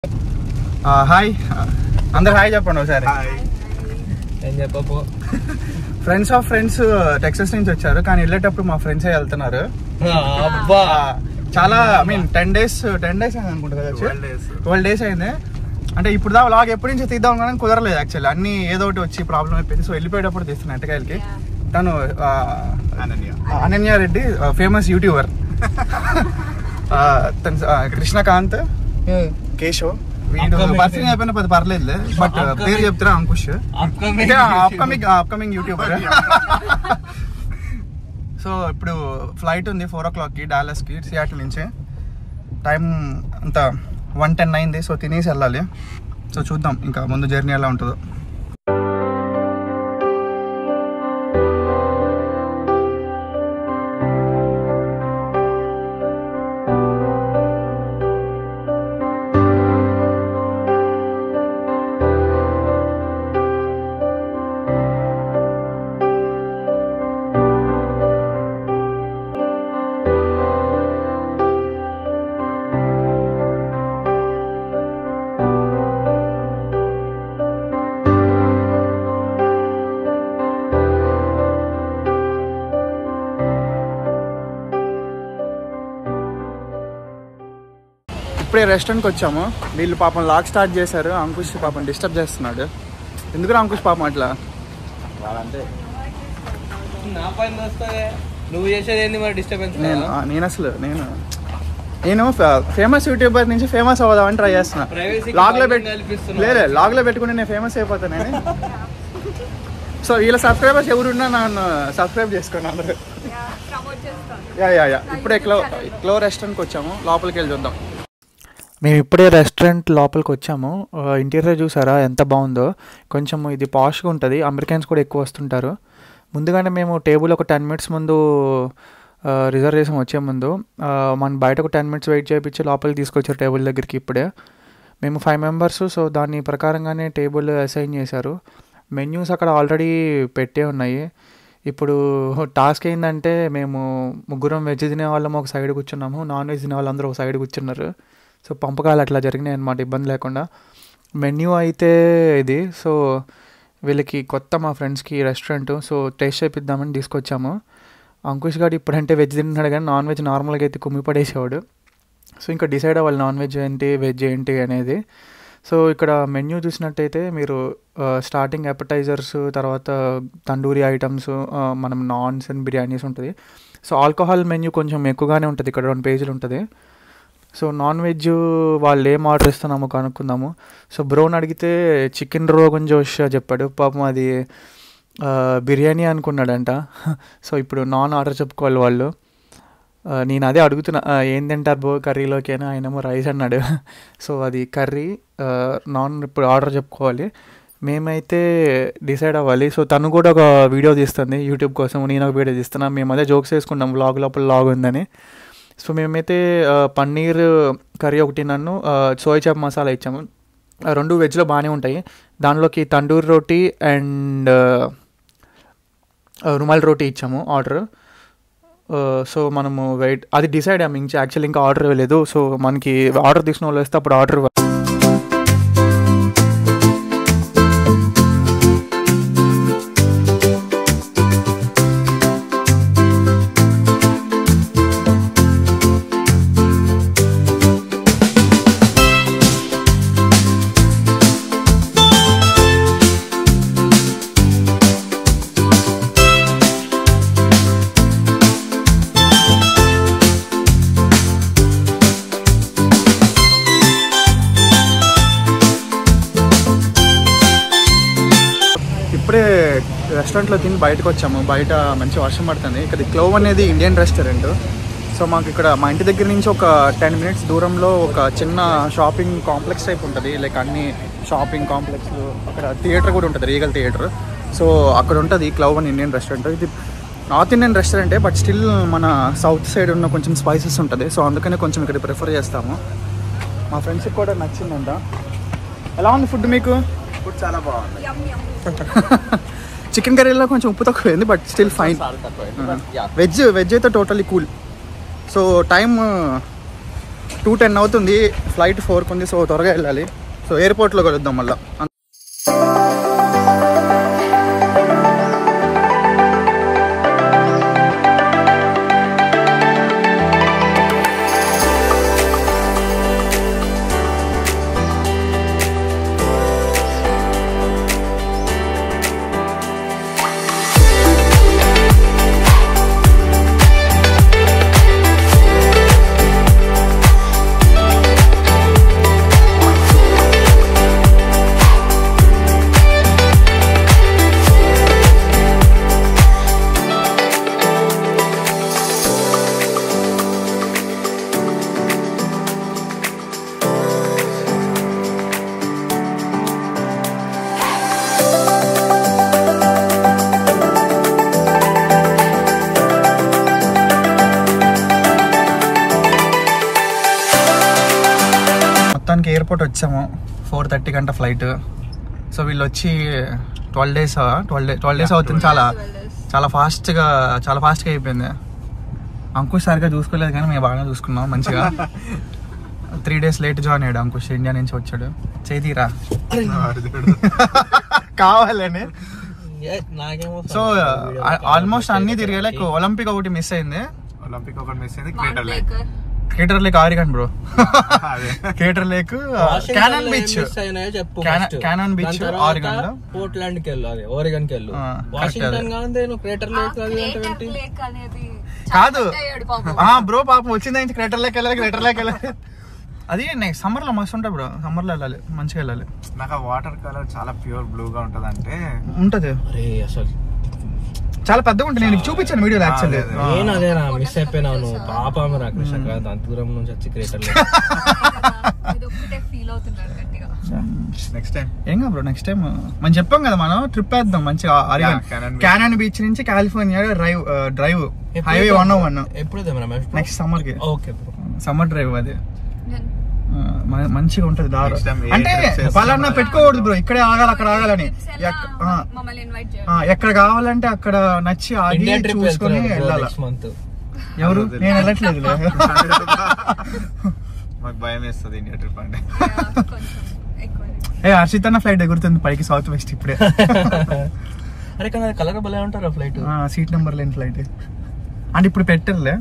Hi అందరు hi చెప్పండి ఒకసారి ఏం చెప్పపో ఫ్రెండ్స్ ఆఫ్ ఫ్రెండ్స్ టెక్సస్ నుంచి వచ్చారు కానీ వెళ్ళేటప్పుడు మా ఫ్రెండ్స్ వెళ్తున్నారు అబ్బా ఆ, చాలా I mean ten days ten days అయింది అనుకుంటా కదా ట్వెల్వ్ డేస్ అయింది అంటే ఇప్పుడు దా లాగ్ ఎప్పటి నుంచి తీద్దాం కానీ కుదరలేదు యాక్చువల్లీ అన్ని ఏదో ఒకటి వచ్చి ప్రాబ్లం అయిపోయింది సో వెళ్ళిపోయేటప్పుడు తీస్తున్నా ఎట్టకాయలకి తను ఆ, అనన్య రెడ్డి ఫేమస్ యూట్యూబర్ తను ఆ, కృష్ణకాంత్ కేశవ్ వీడు Upcoming. పరిచయం అయిపోయిన పెద్ద పర్లేదు బట్ Upcoming. పేరు చెప్తున్నా Ankush Upcoming upcoming upcoming YouTuber so ఇప్పుడు ఫ్లైట్ ఉంది ఫోర్ ఓ క్లాక్కి డాలస్కి సియాటిల్ నుంచి టైం అంత వన్ టెన్ అయింది సో తినేసి వెళ్ళాలి సో చూద్దాం ఇంకా ముందు జర్నీ ఎలా ఉంటుందో ఇప్పుడే రెస్టారెంట్కి వచ్చాము వీళ్ళు పాపం లాక్ స్టార్ట్ చేశారు అంకుష్ పాపం డిస్టర్బ్ చేస్తున్నాడు ఎందుకు అంకుష్ పాపం అట్లా నా పైన వస్తావే నువ్వు చేసేది ఏంది మరి డిస్టర్బెన్స్ నేను ఆ, నేను అసలు నేను నేను ఫేమస్ యూట్యూబర్ నుంచి ఫేమస్ అవుదామని ట్రై చేస్తున్నా Privacy కి లాగ్ లో భంగం పెట్టి కల్పిస్తున్నావు. లేదు లాగ్ లో పెట్టుకుని నేను ఫేమస్ అయిపోతానని సో వీళ్ళ సబ్స్క్రైబర్స్ ఎవరున్నా నన్ను సబ్స్క్రైబ్ చేసుకోండి అందరూ యా యా యా ఇప్పుడే క్లో క్లో రెస్టారెంట్కి వచ్చాము లోపలికి వెళ్ళి చూద్దాం మేము ఇప్పుడే రెస్టారెంట్ లోపలికి వచ్చాము ఇంటీరియర్ చూసారా ఎంత బాగుందో కొంచెం ఇది పాష్గా ఉంటుంది అమెరికన్స్ కూడా ఎక్కువ వస్తుంటారు ముందుగానే మేము టేబుల్ ఒక టెన్ మినిట్స్ ముందు రిజర్వ్ చేసాం వచ్చే ముందు ఆ, మన బయట ఒక టెన్ మినిట్స్ వెయిట్ చేయించి లోపలికి తీసుకొచ్చారు టేబుల్ దగ్గరికి ఇప్పుడే మేము ఫైవ్ మెంబర్స్ సో దాని ప్రకారంగానే టేబుల్ అసైన్ చేశారు మెన్యూస్ అక్కడ ఆల్రెడీ పెట్టే ఉన్నాయి ఇప్పుడు టాస్క్ ఏంటంటే మేము ముగ్గురం వెజ్ తినే వాళ్ళం ఒక సైడ్ కూర్చున్నాము నాన్ వెజ్ తినే వాళ్ళందరూ ఒక సైడ్ కూర్చున్నారు సో పంపకాలు అట్లా జరిగినాయి అనమాట ఇబ్బంది లేకుండా మెన్యూ అయితే ఇది సో వీళ్ళకి కొత్త మా ఫ్రెండ్స్కి రెస్టారెంట్ సో టేస్ట్ చేపిద్దామని తీసుకొచ్చాము అంకుష్ గారు ఇప్పుడంటే వెజ్ తింటున్నాడు కానీ నాన్ వెజ్ నార్మల్గా అయితే కుమ్మి పడేసేవాడు సో ఇంకా డిసైడ్ అవ్వాలి నాన్ వెజ్ ఏంటి వెజ్ ఏంటి అనేది సో ఇక్కడ మెన్యూ చూసినట్టయితే మీరు స్టార్టింగ్ అపటైజర్స్ తర్వాత తండూరి ఐటమ్స్ మనం నాన్స్ అండ్ బిర్యానీస్ ఉంటుంది సో ఆల్కహాల్ మెన్యూ కొంచెం ఎక్కువగానే ఉంటుంది ఇక్కడ రెండు పేజీలు ఉంటుంది సో నాన్ వెజ్ వాళ్ళు ఏం ఆర్డర్ ఇస్తున్నామో కనుక్కుందాము సో బ్రోన్ అడిగితే చికెన్ రోగన్ జోష్ చెప్పాడు పాపం అది ఆ, బిర్యానీ అనుకున్నాడంట సో ఇప్పుడు నాన్ ఆర్డర్ చెప్పుకోవాలి వాళ్ళు ఆ, నేను అదే అడుగుతున్నా ఆ, ఏం తింటారు బో కర్రీలోకి అని ఆయనేమో రైస్ అన్నాడు సో అది కర్రీ ఆ, నాన్ ఇప్పుడు ఆర్డర్ చెప్పుకోవాలి మేమైతే డిసైడ్ అవ్వాలి సో తను కూడా ఒక వీడియో తీస్తుంది యూట్యూబ్ కోసం నేను ఒక వీడియో తీస్తున్నా మేము అదే జోక్స్ వేసుకున్నాం వ్లాగ్ లోపల లాగ్ ఉందని సో మేమైతే ఆ, పన్నీర్ కర్రీ ఒకటి నన్ను ఆ, సోయ్ చాప్ మసాలా ఇచ్చాము ఆ రెండు వెజ్లో బాగానే ఉంటాయి దానిలోకి తండూరి రోటీ అండ్ రుమాల్ రోటీ ఇచ్చాము ఆర్డర్ సో మనము వెయిట్ అది డిసైడ్ అయ్యాము ఇంకా యాక్చువల్లీ ఇంకా ఆర్డర్ ఇవ్వలేదు సో మనకి ఆర్డర్ తీసుకున్న వాళ్ళు వస్తే అప్పుడు ఆర్డర్ ఇప్పుడే రెస్టారెంట్లో తిని బయటకు వచ్చాము బయట మంచి వర్షం పడుతుంది ఇక్కడ క్లోవ్ అనేది ఇండియన్ రెస్టారెంట్ సో మాకు ఇక్కడ మా ఇంటి దగ్గర నుంచి ఒక టెన్ మినిట్స్ దూరంలో ఒక చిన్న షాపింగ్ కాంప్లెక్స్ టైప్ ఉంటుంది లైక్ అన్ని షాపింగ్ కాంప్లెక్స్ అక్కడ థియేటర్ కూడా ఉంటుంది రీగల్ థియేటర్ సో అక్కడ ఉంటుంది క్లవ్ అని ఇండియన్ రెస్టారెంట్ ఇది నార్త్ ఇండియన్ రెస్టారెంటే బట్ స్టిల్ మన సౌత్ సైడ్ ఉన్న కొంచెం స్పైసెస్ ఉంటుంది సో అందుకనే కొంచెం ఇక్కడ ప్రిఫర్ చేస్తాము మా ఫ్రెండ్స్కి కూడా నచ్చిందంట ఎలా ఉంది ఫుడ్ మీకు ఫుడ్ చాలా బాగుంది చికెన్ కర్రీలో కొంచెం ఉప్పు తక్కువైంది బట్ స్టిల్ ఫైన్ చాలా తక్కువ వెజ్ వెజ్ అయితే totally cool so time two ten అవుతుంది ఫ్లైట్ ఫోర్కి ఉంది సో త్వరగా వెళ్ళాలి సో ఎయిర్పోర్ట్లో కలుద్దాం మళ్ళీ మొత్తానికి ఎయిర్పోర్ట్ వచ్చాము ఫోర్ థర్టీ గంట ఫ్లైట్ సో వీళ్ళు వచ్చి twelve days twelve day twelve days అవుతుంది చాలా చాలా ఫాస్ట్గా చాలా ఫాస్ట్గా అయిపోయింది అంకుష్ సరిగా చూసుకోలేదు కానీ మేము బాగా చూసుకున్నాం మంచిగా త్రీ డేస్ లేట్ జాయిన్ అయ్యాడు అంకుష్ ఇండియా నుంచి వచ్చాడు చేతిరా కావాలని నాకేమో సో ఆల్మోస్ట్ అన్ని తిరిగే లైక్ ఒలింపిక్ ఒకటి మిస్ అయింది ఒలింపిక్ ఒకటి మిస్ అయింది crater lake crater lake Oregon bro అదే కేటర్ లేక్ క్యానన్ బీచ్ చెప్పు Cannon- first. Cannon Beach, దాని తర్వాత Oregon లో. పోర్ట్లాండ్ కి వెళ్ళు అదే ఓరిగన్ కి వెళ్ళు ఆ, వాషింగ్టన్ correct కాదే నువ్వు క్రేటర్ లేక్ అది అంటే ఏంటి? అనేది కాదు అయ్యాడు పాపం ఆ బ్రో పాపం వచ్చింది క్రేటర్ లేక్ వెళ్ళాలి క్రేటర్ లేక్ వెళ్ళాలి అది నెక్స్ట్ సమ్మర్ లో మస్తు ఉంటాయి బ్రో సమ్మర్ లో వెళ్ళాలి మంచిగా వెళ్ళాలి నాకు ఆ వాటర్ కలర్ చాలా ప్యూర్ బ్లూ గా ఉంటది అంటే ఉంటది అరే అసలు చాలా పెద్దగా ఉంటుంది నేను నీకు చూపించాను వీడియోలో యాక్చువల్లీ అదే, నేను అదేనా మిస్ అయిపోయినావు నువ్వు పాపం రా కృష్ణకాంత్ అంత దూరం నుంచి వచ్చి క్రేటర్ లేక్ ఇది ఒక్కటే ఫీల్ అవుతున్నాడు గట్టిగా నెక్స్ట్ టైం ఏం కాదు బ్రో నెక్స్ట్ టైం మనం చెప్పాం కదా మనం ట్రిప్ వేద్దాం మంచిగా Oregon Yeah, Cannon Beach. Cannon Beach నుంచి California drive drive highway one one ఎప్పుడు రమేష్ నెక్స్ట్ సమ్మర్ కి ఓకే బ్రో సమ్మర్ డ్రైవ్ అది నేను ఆ, మ- మంచిగా ఉంటది దారి Next time ఏ అంటే trips చేస్తామో పలానా పెట్టుకోకూడదు బ్రో ఇక్కడే ఆగాలి అక్కడ ఆగాలని trips ఎలా ఎక్క- ఆ, మమ్మల్ని ఇన్వైట్ ఆ, చేయండి ఎక్కడ కావాలంటే అక్కడ నచ్చి ఆగి ఇండియా ట్రిప్ చూసుకొని వెళ్ళాలి నెక్స్ట్ మంత్ ఎవరు అదే. నేను వెళ్ళట్లేదు మాకు భయం వేస్తుంది ఇండియా ట్రిప్ అంటే Yeah, కొంచెం ఎక్కువ ఏ హర్షిత్ అన్న ఫ్లైట్ ఎగురుతుంది పైకి సౌత్ వెస్ట్ ఇప్పుడే అరే కానీ కలర్ భలే ఉంటారా ఫ్లైట్ సీట్ నెంబర్ లేని ఫ్లైట్ అంటే ఇప్పుడు పెట్టర్లే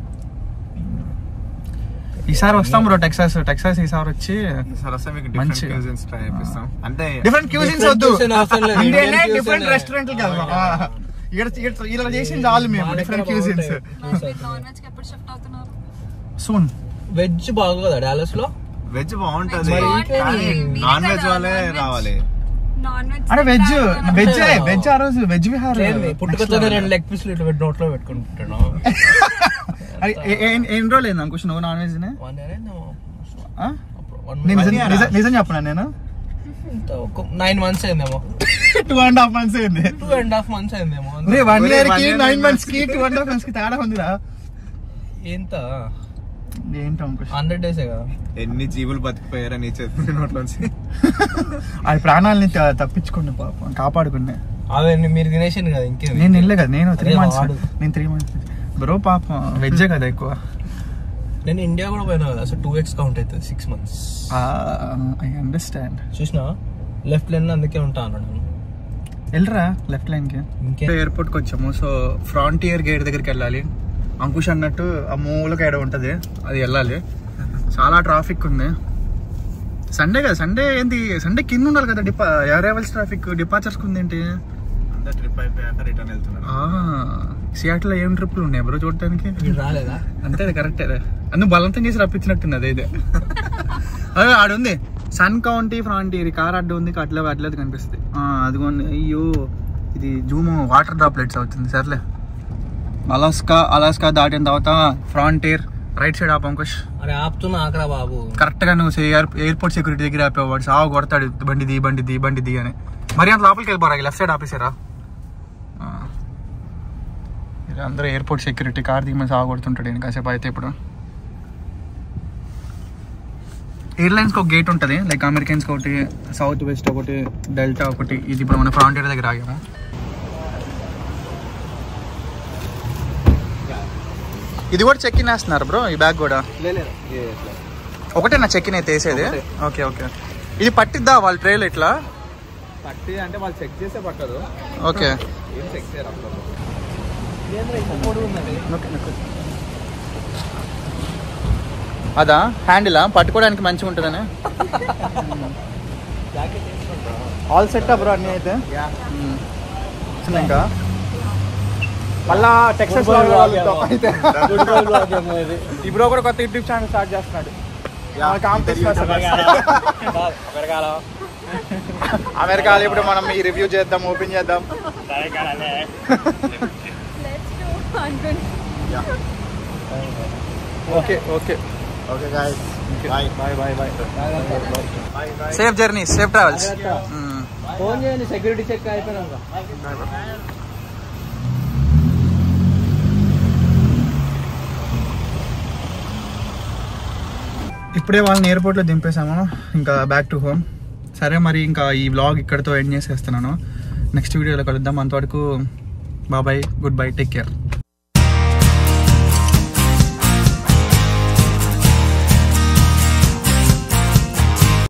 ఈసారి వస్తాం బ్రో టెక్సాస్ టెక్సాస్ ఈసారి వచ్చి ఈసారి వస్తే మీకు డిఫరెంట్ మంచి- క్యూజిన్స్ ట్రై చేపిస్తాం అంటే డిఫరెంట్ క్యూజిన్స్ Different వద్దు cuisine అవసరం లేదు. ఇండియన్ Indian cuisine డిఫరెంట్ ఏ. రెస్టారెంట్ కాదు ఆ, ఇక్కడ ఇక్కడ- ఇలా చేసింది చాలు మేము మా డిఫరెంట్ దగ్గర క్యూజిన్స్ బాగుంటాయి. నాన్ వెజ్ కి ఎప్పుడు షిఫ్ట్ అవుతున్నారు సూన్ వెజ్ బాగోదా డాలస్ లో వెజ్ బాగుంటది Veg బాగుంటది. కానీ మీరే నాన్ వెజ్ కదా వాళ్ళే non-veg. రావాలి నాన్ వెజ్ అంటే వెజ్ వెజ్ వెజ్ ఆ రోజు వెజ్ విహార్ పుట్టుకతోనే రెండు లెగ్ పీసులు ఇట్లా పెట్టి నోట్లో పెట్టుకుంటున్నాను అది ఏ- ఏ- ఎన్ని రోజులు అయింది అంకుష్ నువ్వు నాన్ వెజ్ వన్ ఇయర్ అయిందేమో ఆ? అప్పుడు వన్ నేను నిజం- year ఆ? నిజం- నిజం చెప్పనా నేను నైన్ మంత్స్ అయిందేమో టూ అండ్ హాఫ్ మంత్స్ అయింది టూ అండ్ హాఫ్ మంత్స్ అయిందేమో రే వన్ ఒరే, ఇయర్ one కి year, నైన్ nine మంత్స్ కి టూ అండ్ హాఫ్ మంత్స్ కి తేడా ఉందిరా ఎంత ఏంటో అంకుష్ హండ్రెడ్ డేసే కదా ఎన్ని జీవులు బతికిపోయారా నీ చేతి నోట్లోంచి అది ప్రాణాలని త- తప్పించుకోండి పాపం కాపాడుకునే అదే మీరు తినేసింది కదా ఇంకేం నేను వెళ్ళే కదా నేను త్రీ అదే మంత్స్ వాడు. నేను త్రీ మంత్స్ బ్రో పాపం వెజ్జే కదా ఎక్కువ నేను ఇండియా కూడా పోయినా కదా అసలు టూ ఎక్స్ కౌంట్ అవుతుంది సిక్స్ మంత్స్ ఐ అండర్స్టాండ్ చూసినా లెఫ్ట్ లైన్ అందుకే ఉంటా అన్నాడు నేను వెళ్ళరా లెఫ్ట్ లైన్ కి ఇంకే ఎయిర్పోర్ట్ కి వచ్చాము సో ఫ్రాంటియర్ గేట్ దగ్గరికి వెళ్ళాలి అంకుష్ అన్నట్టు ఆ మూలకి ఏడ ఉంటది అది వెళ్ళాలి చాలా ట్రాఫిక్ ఉంది సండే కదా సండే ఏంటి సండే కింద ఉండాలి కదా డిపా అరైవల్స్ ట్రాఫిక్ డిపార్చర్స్ ఉంది ఏంటి అందరు ట్రిప్ అయిపోయాక రిటర్న్ వెళ్తున్నారు సియాట్లో ఏం ట్రిప్లు ఉన్నాయి బ్రో చూడటానికి మీరు రాలేదా అంతే అది కరెక్టే అందుకు బలవంతం చేసి రప్పించినట్టుంది అదైతే అదే ఆడుంది సన్ కౌంటీ ఫ్రాంటీర్ కార్ అడ్డు ఉంది అట్లా అట్లేదు కనిపిస్తుంది ఆ, అదిగోండి అయ్యో ఇది జూమ్ వాటర్ డ్రాప్లెట్స్ అవుతుంది సర్లే అలాస్కా అలాస్కా దాటిన తర్వాత ఫ్రాంటీర్ రైట్ సైడ్ ఆపు అంకుష్ అరే ఆపుతున్నా ఆకరా బాబు కరెక్ట్ గా నువ్వు ఎయిర్ ఎయిర్పోర్ట్ సెక్యూరిటీ దగ్గర ఆపేవాడు సాగు కొడతాడు బండి ది బండి ది బండి ది అని మరి అంత లోపలికి వెళ్ళిపోరా లెఫ్ట్ సైడ్ ఆపేసారా ఆ. ఇది అందరూ ఎయిర్పోర్ట్ సెక్యూరిటీ కార్ దిగి సాగు కొడుతుంటాడు ఈయన కాసేపు అయితే ఇప్పుడు ఎయిర్లైన్స్ ఒక గేట్ ఉంటుంది లైక్ అమెరికన్స్ ఒకటి సౌత్ వెస్ట్ ఒకటి డెల్టా ఒకటి ఇది ఇప్పుడు మన ఫ్రాంటియర్ దగ్గర ఆగాము ఇది కూడా చెక్ ఇన్ వేస్తున్నారు బ్రో ఈ బ్యాగ్ కూడా లేదు ఒకటే నా చెక్కిన అయితే వేసేది ఒకటే. ఓకే ఓకే ఇది పట్టిద్దా వాళ్ళ ట్రైల్ ఇట్లా పట్టి అంటే వాళ్ళు చెక్ చేస్తే పట్టదు ఓకే ఏం చెక్ చేయరు అప్పుడు అదా హ్యాండిలా పట్టుకోవడానికి మంచిగా ఉంటుందని ఆల్ సెట్ బ్రో అన్నీ అయితే మ్మ్. చిన్న ఇంకా మళ్ళా టెక్సస్ ఇప్పుడు కూడా కొత్త యూట్యూబ్ ఛానల్ స్టార్ట్ చేస్తున్నాడు అమెరికాలో ఇప్పుడు మనం ఈ రివ్యూ చేద్దాం ఓపెన్ చేద్దాం okay okay okay guys bye bye bye bye safe journey safe travels phone చేయండి సెక్యూరిటీ చెక్ అయిపోయినాక ఇప్పుడే వాళ్ళని ఎయిర్పోర్ట్లో దింపేశాము ఇంకా బ్యాక్ టు హోమ్ సరే మరి ఇంకా ఈ వ్లాగ్ ఇక్కడితో ఎండ్ చేసేస్తున్నాను నెక్స్ట్ వీడియోలో కలుద్దాం అంతవరకు బాబాయ్ గుడ్ బై టేక్ కేర్